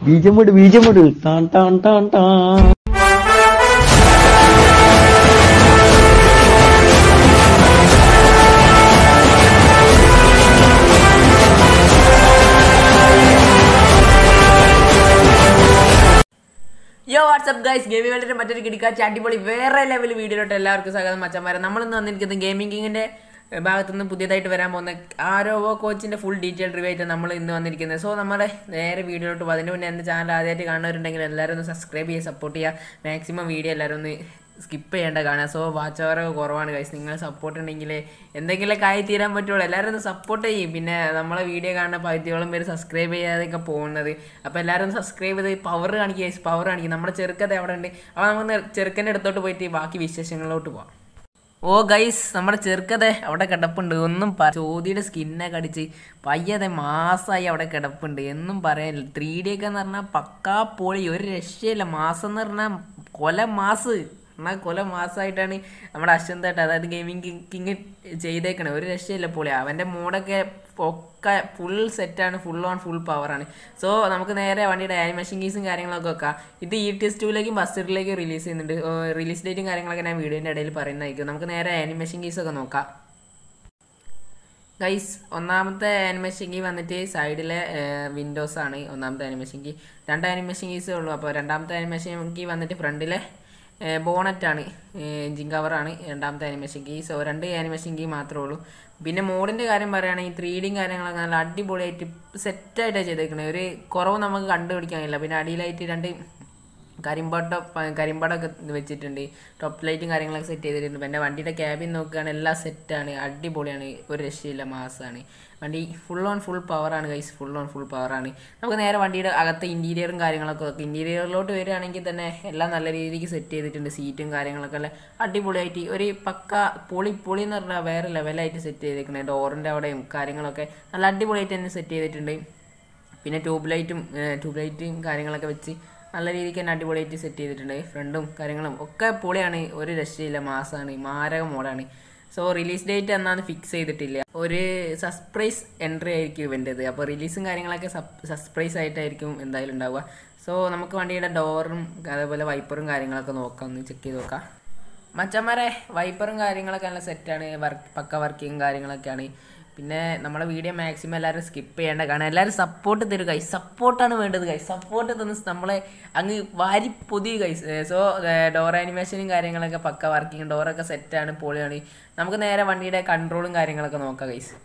ബീജമിട് ബീജമിട് ടാൻ ടാൻ ടാൻ ടാൻ യോ വാട്സ്ആപ്പ് ഗൈസ് ഗെയിമിംഗ് വേൾഡിന്റെ മറ്റൊരു കിടിക്കാച്ച അടിപൊളി വേറെ ലെവൽ വീഡിയോയിലോട്ട് എല്ലാവർക്കും സ്വാഗതം മച്ചന്മാരെ നമ്മളിന്ന് വന്നിരിക്കുന്നത് ഗെയിമിംഗ് കിങ്ങിന്റെ ഭാഗത്തു നിന്ന് പുതിയതായിട്ട് വരാൻ പോകുന്ന ആരോവോ കോച്ചിന്റെ ഫുൾ ഡീറ്റെയിൽ റിവ്യൂ ആയിട്ട് നമ്മൾ ഇന്ന് വന്നിരിക്കുന്നത് സോ നമ്മുടെ നേരെ വീഡിയോയിലോട്ട് പോകും അതിന് മുന്നേ എൻ്റെ ചാനൽ ആദ്യമായിട്ട് കാണുന്നവരുണ്ടെങ്കിൽ എല്ലാവരും ഒന്ന് സബ്സ്ക്രൈബ് ചെയ്യുക സപ്പോർട്ട് ചെയ്യുക മാക്സിമം വീഡിയോ എല്ലാവരും ഒന്ന് സ്കിപ്പ് ചെയ്യേണ്ട കാണാം സോ വാച്ച് അവർ കുറവാണ് ഗൈസ് നിങ്ങൾ സപ്പോർട്ട് ഉണ്ടെങ്കിൽ എന്തെങ്കിലുമൊക്കെ ആയി തീരാൻ പറ്റുള്ളൂ എല്ലാവരും ഒന്ന് സപ്പോർട്ട് ചെയ്യും പിന്നെ നമ്മളെ വീഡിയോ കാണുന്ന പകുതിയോളം പേര് സബ്സ്ക്രൈബ് ചെയ്യാതെയൊക്കെ പോകുന്നത് അപ്പോൾ എല്ലാവരും സബ്സ്ക്രൈബ് ചെയ്ത് പവർ കാണിക്കുക പവർ കാണിക്കുക നമ്മുടെ ചെറുക്കത അവിടെ ഉണ്ട് അപ്പോൾ നമുക്ക് ചെറുക്കൻ്റെ അടുത്തോട്ട് പോയിട്ട് ബാക്കി വിശേഷങ്ങളിലോട്ട് പോവാം ഓ ഗൈസ് നമ്മുടെ ചെറുക്കതെ അവിടെ കിടപ്പുണ്ട് ഒന്നും പറ ചോദിയുടെ സ്കിന്നെ കടിച്ച് പയ്യതെ മാസമായി അവിടെ കിടപ്പുണ്ട് എന്നും പറയാനില്ല ത്രീ ഡി ഒക്കെ എന്ന് പറഞ്ഞാൽ പക്കാ പൊളി ഒരു രക്ഷയില്ല മാസം എന്ന് പറഞ്ഞാൽ കൊല മാസ് എന്നാൽ കൊല മാസമായിട്ടാണ് നമ്മുടെ അശ്വന്തായിട്ട് അതായത് ഗെയിമിംഗ് കിങ് ചെയ്തേക്കണേ ഒരു രക്ഷയില്ല പൊളി അവൻ്റെ മോഡൊക്കെ ഒക്കെ ഫുൾ സെറ്റാണ് ഫുൾ ഓൺ ഫുൾ പവറാണ് സോ നമുക്ക് നേരെ വണ്ടിയുടെ ആനിമേഷൻ കീസും കാര്യങ്ങളൊക്കെ വെക്കാം ഇത് ഇ ടി എസ് ടൂലേക്കും ബസ്റ്ററിലേക്കും റിലീസ് ചെയ്യുന്നുണ്ട് റിലീസ് ഡേറ്റും കാര്യങ്ങളൊക്കെ ഞാൻ വീഡിയോൻ്റെ ഇടയിൽ പറയുന്നതായിരിക്കും നമുക്ക് നേരെ ആനിമേഷൻ കീസൊക്കെ നോക്കാം ഗൈസ് ഒന്നാമത്തെ ആനിമേഷൻ കീ വന്നിട്ട് സൈഡിലെ വിൻഡോസ് ആണ് ഒന്നാമത്തെ ആനിമേഷൻ കീ രണ്ട് ആനിമേഷൻ കീസേ ഉള്ളൂ അപ്പോൾ രണ്ടാമത്തെ ആനിമേഷൻ കീ വന്നിട്ട് ഫ്രണ്ടിലെ ബോണറ്റ് ആണ് എഞ്ചിൻ കവറാണ് രണ്ടാമത്തെ ആനിമേഷൻ കീ സോ രണ്ട് ആനിമേഷൻ കീ മാത്രമേ ഉള്ളൂ പിന്നെ മോഡിൻ്റെ കാര്യം പറയുകയാണെങ്കിൽ ത്രീ ഡിയും കാര്യങ്ങളൊക്കെ നല്ല അടിപൊളിയായിട്ട് സെറ്റായിട്ടാണ് ചെയ്തേക്കണത് ഒരു കുറവ് നമുക്ക് കണ്ടുപിടിക്കാൻ കഴിയില്ല പിന്നെ അടിയിലായിട്ട് രണ്ട് കരിമ്പാട്ട കരിമ്പാടൊക്കെ വെച്ചിട്ടുണ്ട് ടോപ്പ് ലൈറ്റും കാര്യങ്ങളൊക്കെ സെറ്റ് ചെയ്തിട്ടുണ്ട് പിന്നെ വണ്ടിയുടെ ക്യാബിൻ നോക്കുകയാണെങ്കിൽ എല്ലാം സെറ്റാണ് അടിപൊളിയാണ് ഒരു രക്ഷയില്ല മാസമാണ് വണ്ടി ഫുൾ ഓൺ ഫുൾ പവറാണ് ഗൈസ് ഫുൾ ഓൺ ഫുൾ പവറാണ് നമുക്ക് നേരെ വണ്ടിയുടെ അകത്തെ ഇൻറ്റീരിയറും കാര്യങ്ങളൊക്കെ നോക്കാം ഇൻറ്റീരിയറിലോട്ട് വരികയാണെങ്കിൽ തന്നെ എല്ലാം നല്ല രീതിക്ക് സെറ്റ് ചെയ്തിട്ടുണ്ട് സീറ്റും കാര്യങ്ങളൊക്കെ എല്ലാം അടിപൊളിയായിട്ട് ഒരു പക്ക പൊളി പൊളി എന്ന് പറഞ്ഞാൽ വേറെ ലെവലായിട്ട് സെറ്റ് ചെയ്തേക്കണേ ഡോറിൻ്റെ അവിടെയും കാര്യങ്ങളൊക്കെ നല്ല അടിപൊളിയായിട്ട് തന്നെ സെറ്റ് ചെയ്തിട്ടുണ്ട് പിന്നെ ട്യൂബ് ലൈറ്റും ട്യൂബ് ലൈറ്റും കാര്യങ്ങളൊക്കെ വെച്ച് നല്ല രീതിക്ക് തന്നെ അടിപൊളിയായിട്ട് സെറ്റ് ചെയ്തിട്ടുണ്ട് ഫ്രണ്ടും കാര്യങ്ങളും ഒക്കെ പൊളിയാണ് ഒരു രക്ഷയില്ല മാസമാണ് മാരക മോഡാണ് സോ റിലീസ് ഡേറ്റ് എന്നാന്ന് ഫിക്സ് ചെയ്തിട്ടില്ല ഒരു സസ്പ്രൈസ് എൻട്രി ആയിരിക്കും ഇവൻ്റെത് അപ്പോൾ റിലീസും കാര്യങ്ങളൊക്കെ സസ്പ്രൈസ് ആയിട്ടായിരിക്കും എന്തായാലും ഉണ്ടാവുക സോ നമുക്ക് വണ്ടിയുടെ ഡോറും അതേപോലെ വൈപ്പറും കാര്യങ്ങളൊക്കെ നോക്കാം ഒന്ന് ചെക്ക് ചെയ്ത് നോക്കാം മച്ചന്മാരെ വൈപ്പറും കാര്യങ്ങളൊക്കെ നല്ല സെറ്റാണ് വർക്ക് പക്ക വർക്കിങ്ങും കാര്യങ്ങളൊക്കെയാണ് പിന്നെ നമ്മുടെ വീഡിയോ മാക്സിമം എല്ലാവരും സ്കിപ്പ് ചെയ്യേണ്ട കാരണം എല്ലാവരും സപ്പോർട്ട് തരും കൈ സപ്പോർട്ടാണ് വേണ്ടത് കൈ സപ്പോർട്ട് തന്ന് നമ്മളെ അങ്ങ് വാരി പൊതി കൈസ് സോ ഡോർ ആനിമേഷനും കാര്യങ്ങളൊക്കെ പക്ക വർക്കിംഗ് ഡോറൊക്കെ സെറ്റാണ് പൊളിയാണ് നമുക്ക് നേരെ വണ്ടിയുടെ കൺട്രോളും കാര്യങ്ങളൊക്കെ നോക്കാം കൈസ്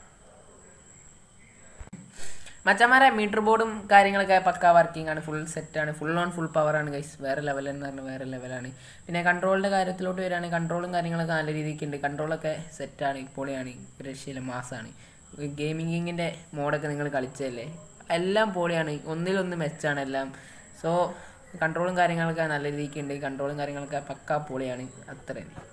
മച്ചന്മാരെ മീറ്റർ ബോർഡും കാര്യങ്ങളൊക്കെ പക്ക വർക്കിംഗ് ആണ് ഫുൾ സെറ്റാണ് ഫുൾ ഓൺ ഫുൾ പവറാണ് ഗൈസ് വേറെ ലെവൽ എന്ന് പറഞ്ഞാൽ വേറെ ലെവലാണ് പിന്നെ കൺട്രോളിൻ്റെ കാര്യത്തിലോട്ട് വരികയാണെങ്കിൽ കൺട്രോളും കാര്യങ്ങളൊക്കെ നല്ല രീതിക്ക് ഉണ്ട് കൺട്രോളൊക്കെ സെറ്റാണ് പൊളിയാണ് രക്ഷയില്ല മാസമാണ് ഗെയിമിങ്ങിൻ്റെ മോഡൊക്കെ നിങ്ങൾ കളിച്ചതല്ലേ എല്ലാം പൊളിയാണ് ഒന്നിലൊന്ന് മെച്ചാണ് എല്ലാം സോ കൺട്രോളും കാര്യങ്ങളൊക്കെ നല്ല രീതിക്ക് ഉണ്ട് കൺട്രോളും കാര്യങ്ങളൊക്കെ പക്ക പൊളിയാണ് അത്ര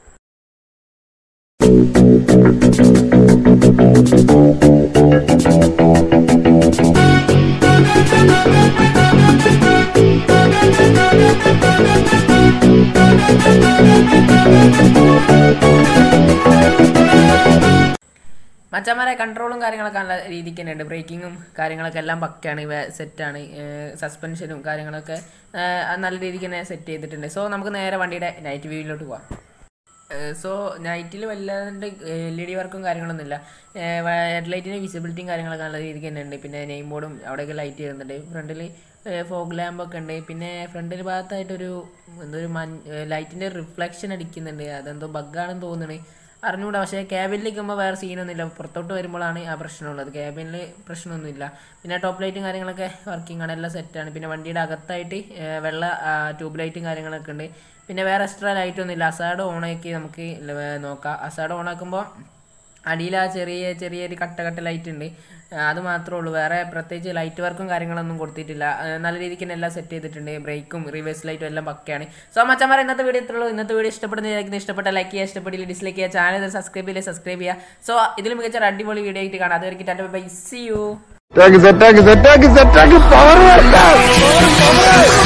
മച്ചന്മാരെ കൺട്രോളും കാര്യങ്ങളൊക്കെ നല്ല രീതിക്ക് തന്നെ ഉണ്ട് ബ്രേക്കിങ്ങും കാര്യങ്ങളൊക്കെ എല്ലാം പക്കയാണ് സെറ്റാണ് സസ്പെൻഷനും കാര്യങ്ങളൊക്കെ നല്ല രീതിക്ക് തന്നെ സെറ്റ് ചെയ്തിട്ടുണ്ട് സോ നമുക്ക് നേരെ വണ്ടിയുടെ നൈറ്റ് വ്യൂയിലോട്ട് പോവാം സോ നൈറ്റിൽ വല്ലാണ്ട് എൽ ഇ ഡി വർക്കും കാര്യങ്ങളൊന്നുമില്ല ഹെഡ്ലൈറ്റിൻ്റെ വിസിബിലിറ്റിയും കാര്യങ്ങളൊക്കെ നല്ല രീതിക്ക് തന്നെ ഉണ്ട് പിന്നെ നെയിം ബോർഡും അവിടെയൊക്കെ ലൈറ്റ് ചെയ്യുന്നുണ്ട് ഫ്രണ്ടിൽ ഫോഗ് ലാമ്പൊക്കെ ഉണ്ട് പിന്നെ ഫ്രണ്ടിൽ ഭാഗത്തായിട്ടൊരു എന്തോ ഒരു മഞ്ഞ ലൈറ്റിൻ്റെ റിഫ്ലക്ഷൻ അടിക്കുന്നുണ്ട് അതെന്തോ ബഗ്ഗാണെന്ന് തോന്നുന്നത് അറിഞ്ഞുകൂടാ പക്ഷേ ക്യാബിനിൽ നിൽക്കുമ്പോൾ വേറെ സീനൊന്നുമില്ല പുറത്തോട്ട് വരുമ്പോഴാണ് ആ പ്രശ്നമുള്ളത് ക്യാബിനിൽ പ്രശ്നമൊന്നുമില്ല പിന്നെ ടോപ്പ് ലൈറ്റും കാര്യങ്ങളൊക്കെ വർക്കിംഗ് ആണ് എല്ലാം സെറ്റാണ് പിന്നെ വണ്ടിയുടെ അകത്തായിട്ട് വെള്ള ട്യൂബ് ലൈറ്റും കാര്യങ്ങളൊക്കെ ഉണ്ട് പിന്നെ വേറെ എക്സ്ട്രാ ലൈറ്റൊന്നുമില്ല അസാഡ് ഓണാക്കി നമുക്ക് നോക്കാം അസാഡ് ഓണാക്കുമ്പോൾ അടിയിൽ ആ ചെറിയ ചെറിയൊരു കട്ട കട്ട ലൈറ്റ് ഉണ്ട് അത് മാത്രമേ ഉള്ളൂ വേറെ പ്രത്യേകിച്ച് ലൈറ്റ് വർക്കും കാര്യങ്ങളൊന്നും കൊടുത്തിട്ടില്ല നല്ല രീതിക്ക് തന്നെ എല്ലാം സെറ്റ് ചെയ്തിട്ടുണ്ട് ബ്രേക്കും റിവേഴ്സ് ലൈറ്റും എല്ലാം പക്കയാണ് സോ മച്ചന്മാർ ഇന്നത്തെ വീഡിയോ ഇത്രയുള്ളൂ ഇന്നത്തെ വീഡിയോ ഇഷ്ടപ്പെടുന്ന ഇഷ്ടപ്പെട്ട ലൈക്ക് ചെയ്യുക ഇഷ്ടപ്പെട്ടില്ല ഡിസ്ലൈക്ക് ചെയ്യുക ചാനൽ സബ്സ്ക്രൈബ് ചെയ്യുക സബ്സ്ക്രൈബ് ചെയ്യുക സോ ഇതിൽ മികച്ച ഒരു അടിപൊളി വീഡിയോ ആയിട്ട് കാണാം അതുവരെ ടാറ്റ ബൈ സി യു സെറ്റാക്കി സെറ്റാക്കി സെറ്റാക്കി സെറ്റാക്കി പവർ